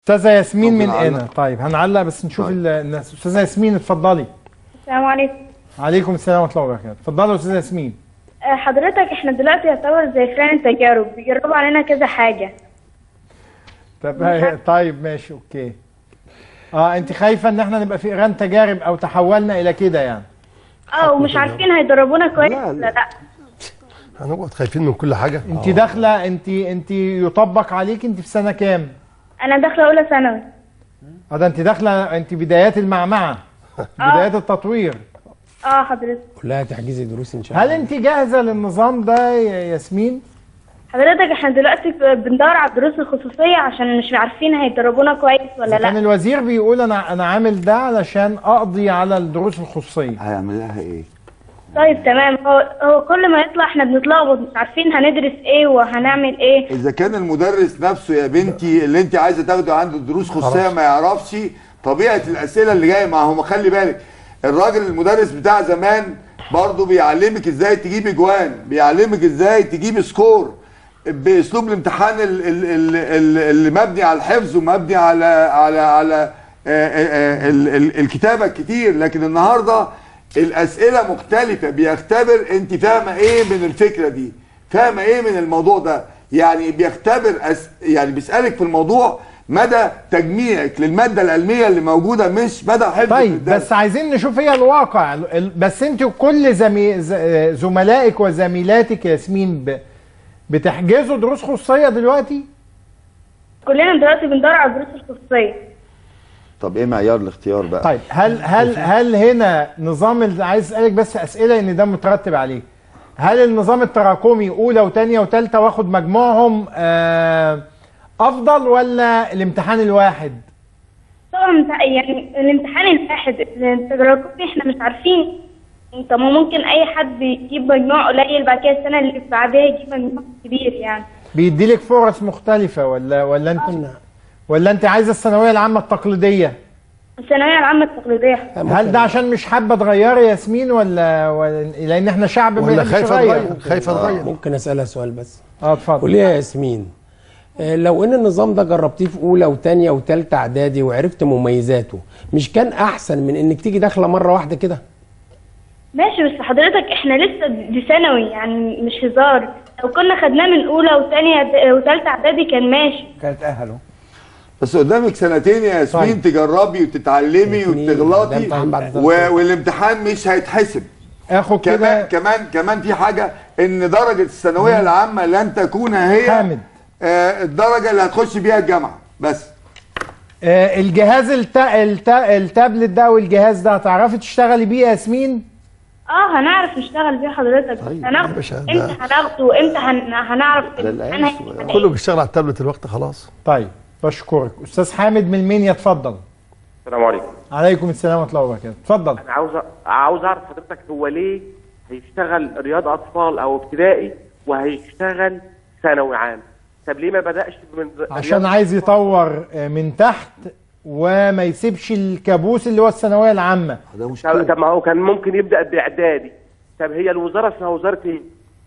استاذه ياسمين من اتفضل هنا علق. طيب هنعلق بس نشوف طيب. ال- الناس استاذه ياسمين اتفضلي السلام عليكم عليكم السلام ورحمه الله وبركاته اتفضلي يا استاذه ياسمين آه، حضرتك احنا دلوقتي يعتبر زي فئران التجارب بيجربوا علينا كذا حاجة طب طيب ماشي اوكي اه انت خايفه ان احنا نبقى في ايران تجارب او تحولنا الى كده يعني اه ومش عارفين هيدربونا كويس لا، لا. ولا لا هنقعد خايفين من كل حاجه انت داخله انت انت يطبق عليك انت في سنه كام انا داخلة اولى ثانوي اه ده انت داخله انت بدايات المعمعه بدايات التطوير اه حضرتك كلها تحجيز دروس ان شاء الله هل انت جاهزه للنظام ده يا ياسمين حضرتك احنا دلوقتي ب- بندور على الدروس الخصوصية عشان مش عارفين هيدربونا كويس ولا كان لا الوزير بيقول انا انا عامل ده علشان اقضي على الدروس الخصوصيه هيعمل لها ايه طيب تمام هو, هو كل ما يطلع احنا بنتلخبط مش عارفين هندرس ايه وهنعمل ايه اذا كان المدرس نفسه يا بنتي اللي انت عايزه تاخده عنده دروس خصوصيه ما يعرفش طبيعه الاسئله اللي جايه ما هو خلي بالك الراجل المدرس بتاع زمان برضه بيعلمك ازاي تجيب اجوان بيعلمك ازاي تجيب سكور باسلوب الامتحان ال- ال- ال- ال- اللي مبني على الحفظ ومبني على على على آه، آه، آه، ال- ال- الكتابه الكتير لكن النهارده الاسئله مختلفه بيختبر انت فاهمه ايه من الفكره دي فاهمه ايه من الموضوع ده يعني بيختبر أس... يعني بيسالك في الموضوع مدى تجميعك للماده العلميه اللي موجوده مش مدى حفظك طيب للدرس. بس عايزين نشوف هي الواقع ال- بس انت كل زمي... ز- زملائك وزميلاتك يا ياسمين ب... بتحجزوا دروس خصوصيه دلوقتي كلنا دلوقتي بندور على الدروس الخصوصية طب ايه معيار الاختيار بقى طيب هل هل هل هنا نظام ال- عايز اسالك بس اسئله ان ده مترتب عليه هل النظام التراكمي اولى وثانيه وثالثه واخد مجموعهم آه افضل ولا الامتحان الواحد طبعا امتح- يعني الامتحان الواحد التجربي احنا مش عارفين طب ما ممكن اي حد يجيب مجموع قليل بعد كده السنه اللي بعدها يجيب مجموع كبير يعني بيديلك فرص مختلفه ولا ولا انت ولا انت عايزه الثانويه العامه التقليديه الثانويه العامه التقليديه هل ده عشان مش حابه تغيري يا ياسمين ولا, ولا لان احنا شعب ما ولا يحبش خايفه يغير؟ تغير خايفه تغير ممكن اسالها سؤال بس اه اتفضل قولي يا ياسمين آه، لو ان النظام ده جربتيه في اولى وثانيه وثالثه اعدادي وعرفت مميزاته مش كان احسن من انك تيجي داخله مره واحده كده ماشي بس حضرتك احنا لسه دي ثانوي يعني مش هزار لو كنا خدناه من اولى وثانيه وثالثه اعدادي كان ماشي كانت اهله بس قدامك سنتين يا ياسمين طيب. تجربي وتتعلمي اتنين، وتغلطي ده امتحان بعد و... ثلاث والامتحان مش هيتحسب اخد كمان كده كمان كمان في حاجه ان درجه الثانويه العامه لن تكون هي حامد. آه الدرجه اللي هتخش بيها الجامعه بس آه الجهاز الت... الت... التابلت ده والجهاز ده هتعرفي تشتغلي بيه يا ياسمين اه هنعرف نشتغل بيه حضرتك طيب، يا هناخده باشا، ده- امتى هناخده وامتى هن... هنعرف ده العيال الامتحان الصغيرة. هيبقى كله إيه. بيشتغل على التابلت الوقت خلاص طيب بشكرك استاذ حامد من المنيا اتفضل السلام عليكم عليكم السلام ورحمه الله وبركاته اتفضل انا عاوز عاوز اعرف حضرتك هو ليه هيشتغل رياض اطفال او ابتدائي وهيشتغل ثانوي عام طب ليه ما بداش من عشان رياض- عايز يطور آه، من تحت وما يسيبش الكابوس اللي هو الثانويه العامه ده طب مشكله طب ما هو كان ممكن يبدا باعدادي طب هي الوزاره اسمها وزاره ايه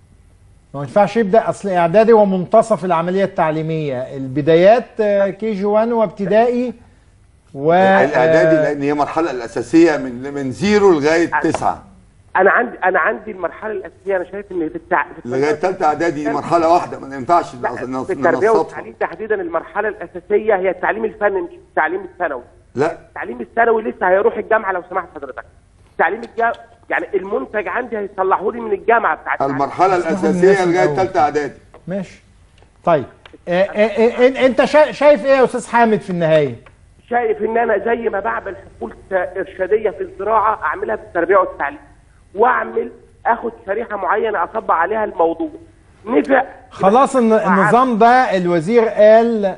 ما ينفعش يبدا اصل اعدادي ومنتصف العمليه التعليميه البدايات كي جي 1 وابتدائي و الاعدادي آه، لان هي المرحله الاساسيه من من زيرو لغايه تسعه انا عندي انا عندي المرحله الاساسيه انا شايف ان في التع... في لغايه ثالثه اعدادي دي مرحله واحده ما ينفعش لا، نص- في التربيه ننصفها والتعليم تحديدا المرحله الاساسيه هي التعليم الفني مش التعليم الثانوي لا التعليم الثانوي لسه هيروح الجامعه لو سمحت حضرتك التعليم الجا... يعني المنتج عندي هيصلحوا لي من الجامعه بتاعت المرحله الناس الاساسيه لغايه الأول. ثالثه اعدادي ماشي طيب آه، آه، آه، آه، انت شا- شايف ايه يا استاذ حامد في النهايه شايف ان انا زي ما بعمل حقول ارشاديه في الزراعه اعملها في التربيه والتعليم واعمل اخد شريحه معينه اطبق عليها الموضوع نفع خلاص الن- النظام ده الوزير قال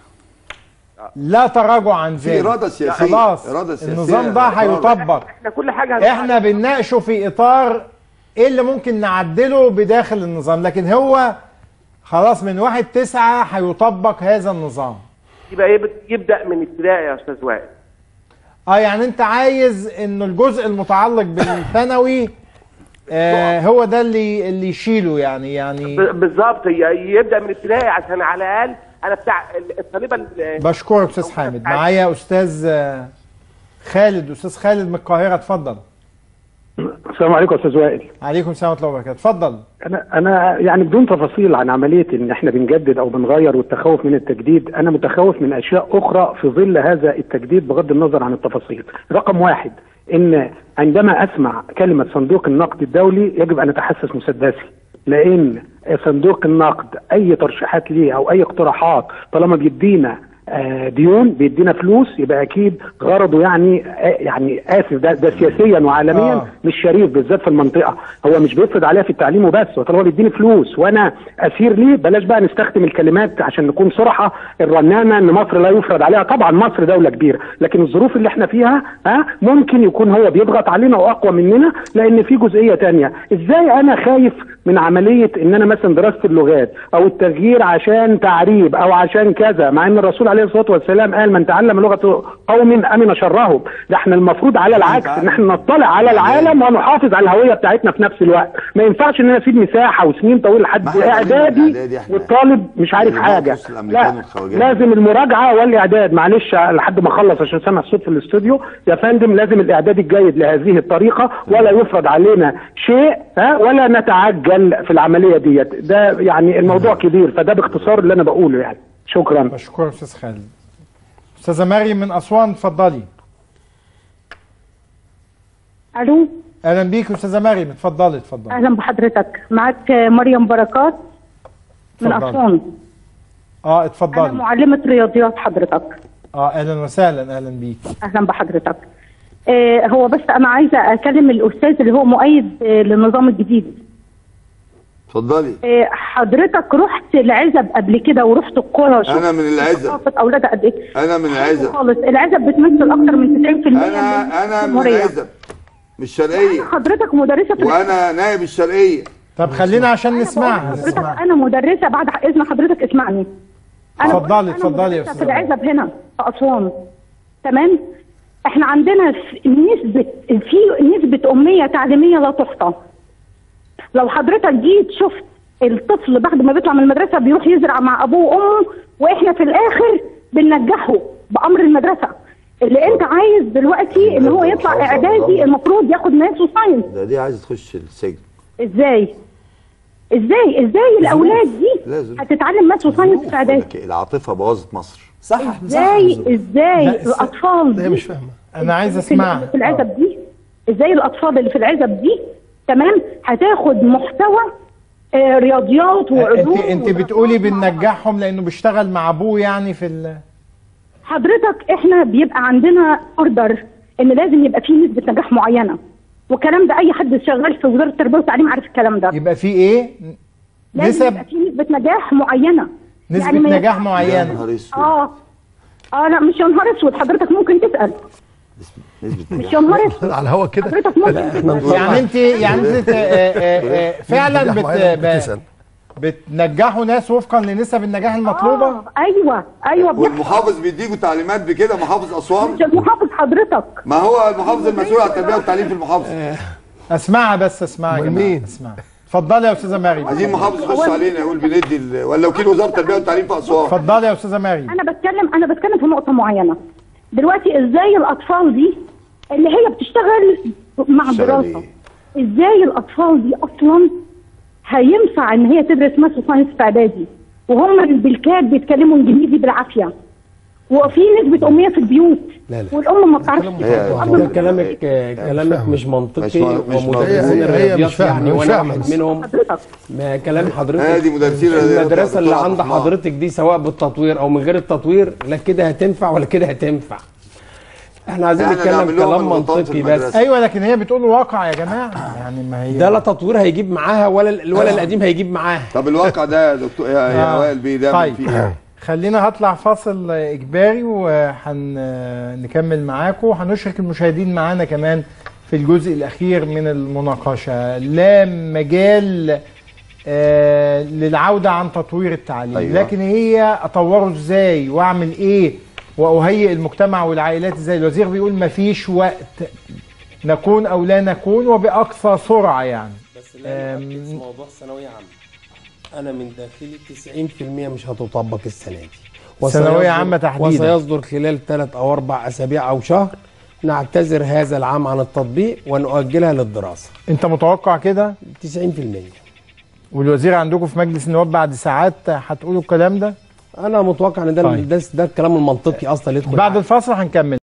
لا تراجع عن في ذلك اراده سياسيه خلاص اراده سياسيه النظام ده هيطبق احنا كل حاجه هنطبق احنا بنناقشه في اطار ايه اللي ممكن نعدله بداخل النظام لكن هو خلاص من واحد تسعة هيطبق هذا النظام يبقى يب- يبدا من ابتدائي يا استاذ وائل اه يعني انت عايز انه الجزء المتعلق بالثانوي آه هو ده اللي اللي يشيله يعني يعني ب- بالظبط ي- يبدا من ابتدائي عشان على الاقل انا بتاع الطالبه ال- بشكرك استاذ حامد معايا استاذ آه، خالد استاذ خالد من القاهره اتفضل السلام عليكم يا استاذ وائل عليكم السلام ورحمه الله وبركاته اتفضل انا انا يعني بدون تفاصيل عن عمليه ان احنا بنجدد او بنغير والتخوف من التجديد انا متخوف من اشياء اخرى في ظل هذا التجديد بغض النظر عن التفاصيل رقم واحد ان عندما اسمع كلمه صندوق النقد الدولي يجب ان اتحسس مسدسي لان صندوق النقد اي ترشيحات ليه او اي اقتراحات طالما بيدينا آه، ديون بيدينا فلوس يبقى اكيد غرضه يعني آه، يعني اسف ده, ده سياسيا وعالميا آه. مش شريف بالذات في المنطقه هو مش بيفرض عليها في التعليم وبس هو طالما بيديني فلوس وانا اسير ليه بلاش بقى نستخدم الكلمات عشان نكون صراحه الرنانه ان مصر لا يفرض عليها طبعا مصر دوله كبيره لكن الظروف اللي احنا فيها ها ممكن يكون هو بيضغط علينا واقوى مننا لان في جزئيه تانية ازاي انا خايف من عمليه ان انا مثلا دراسه اللغات او التغيير عشان تعريب او عشان كذا مع ان الرسول عليه الصلاه والسلام قال من تعلم لغه قوم امن شرهم ده احنا المفروض على العكس ان احنا نطلع على العالم ونحافظ على الهويه بتاعتنا في نفس الوقت ما ينفعش ان انا اسيب مساحه وسنين طويله ما لحد احنا بنعمل اعدادي الإعدادي احنا. والطالب مش عارف اللي حاجه بنقص الأمريكان لا والخواجات. لازم المراجعه والاعداد معلش لحد ما اخلص عشان سامع الصوت في الاستوديو يا فندم لازم الاعداد الجيد لهذه الطريقه ولا يفرض علينا شيء ها ولا نتعجل في العمليه ديت ده يعني الموضوع كبير فده باختصار اللي انا بقوله يعني شكرا بشكرك استاذ خالد استاذه مريم من اسوان اتفضلي الو اهلا بيك استاذه مريم اتفضلي اتفضلي اهلا بحضرتك معاك مريم بركات من اتفضل. اسوان اه انا اتفضلي معلمه رياضيات حضرتك اه اهلا وسهلا اهلا بيك اهلا بحضرتك آه هو بس انا عايزه اكلم الاستاذ اللي هو مؤيد آه للنظام الجديد اتفضلي آه حضرتك رحت العزب قبل كده ورحت القرى شفت انا من العزب ثقافه اولادها قد ايه انا من العزب خالص العزب بتمثل اكتر من 90% من انا انا من الجمهورية. العزب من الشرقيه حضرتك مدرسه في وانا نائب الشرقيه طب خلينا عشان نسمعها حضرتك نسمعها انا مدرسه بعد اذن حضرتك اسمعني انا اتفضلي، بقول لك أنا اتفضلي يا مدرسة أستاذة في العزب هنا في اسوان تمام احنا عندنا في نسبه في نسبه اميه تعليميه لا تحصى لو حضرتك جيت شفت الطفل بعد ما بيطلع من المدرسه بيروح يزرع مع ابوه وامه واحنا في الاخر بننجحه بامر المدرسه اللي انت عايز دلوقتي ان هو يطلع اعدادي المفروض ياخد ماث وساينس ده دي عايزه تخش السجن ازاي ازاي ازاي الاولاد دي لازم. هتتعلم ماث وساينس في اعدادي لك العاطفه بوظت مصر صح ازاي ازاي لا، س- الاطفال هي دي مش فاهمه انا عايز في- اسمعها في العزب دي ازاي الاطفال اللي في العزب دي تمام هتاخد محتوى آه، رياضيات وعلوم انت انت بتقولي بننجحهم لانه بيشتغل مع ابوه يعني في ال... حضرتك احنا بيبقى عندنا اوردر ان لازم يبقى فيه نسبه نجاح معينه والكلام ده اي حد شغال في وزاره التربيه والتعليم عارف الكلام ده يبقى في ايه لازم نسب يبقى فيه نسبه نجاح معينه نسبة يعني ما نجاح ينفعش- يا معينة نهار اسود اه اه لا مش يا نهار اسود حضرتك ممكن تسال نسبه مش نجاح يا نهار اسود على الهوا كده حضرتك ممكن تسال يعني انت يعني انت آه، آه، آه، فعلا نجاح بت... معين ب- بتسأل. بتنجحوا ناس وفقا لنسب النجاح المطلوبة آه ايوه ايوه بيحصل. والمحافظ بيديكوا تعليمات بكده محافظ اسوان مش المحافظ حضرتك ما هو المحافظ المسؤول عن التربيه والتعليم في المحافظه اسمعها بس اسمعها يا أمال جماعة مين؟ اسمعها اتفضلي يا استاذة مريم عايزين محافظ يخش علينا يقول بندي ال- ولا وكيل وزاره التربيه والتعليم في اسوان اتفضلي يا استاذة مريم انا بتكلم انا بتكلم في نقطه معينه دلوقتي ازاي الاطفال دي اللي هي بتشتغل مع تشتغل الدراسه ازاي الاطفال دي اصلا هينفع ان هي تدرس ماث وساينس في اعدادي وهم بالكاد بيتكلموا انجليزي بالعافيه وفي نسبه اميه في البيوت لا لا. والام ما بتعرفش هي- تتعلم. ده كلامك كلامك مش منطقي مش م- مش ومدرسين منطقي. هي- هي الرياضيات مش فاهمة، يعني مش وانا فاهمة واحد بس. منهم حضرتك ما كلام حضرتك هادي مدرسين الرياضيات المدرسه اللي دكتور عند عبد الرحمن. حضرتك دي سواء بالتطوير او من غير التطوير لا كده هتنفع ولا كده هتنفع احنا عايزين احنا نتكلم نعمل لهم كلام الغلطات في منطقي بس المدرسة. ايوه لكن هي بتقول واقع يا جماعة يعني ما هي ده لا تطوير هيجيب معاها ولا ولا القديم هيجيب معاها طب الواقع ده يا دكتور يا, يا آه. وائل بيه ده طيب. فيه ايه؟ خلينا هطلع فاصل اجباري وهنكمل معاكم وهنشرك المشاهدين معانا كمان في الجزء الاخير من المناقشه لا مجال آه، للعوده عن تطوير التعليم أيوة. لكن هي اطوره ازاي واعمل ايه واهيئ المجتمع والعائلات ازاي الوزير بيقول مفيش وقت نكون او لا نكون وباقصى سرعه يعني بس لا لا موضوع ثانويه عامه انا من داخلي 90% مش هتطبق السنه دي ثانوية وسيصدر- عامة تحديداً. وسيصدر خلال ثلاث او اربع اسابيع او شهر نعتذر هذا العام عن التطبيق ونؤجلها للدراسه انت متوقع كده 90% والوزير عندكم في مجلس النواب بعد ساعات هتقولوا الكلام ده انا متوقع ان ده طيب. ده, ده الكلام المنطقي اصلا اللي يدخل بعد الفاصل هنكمل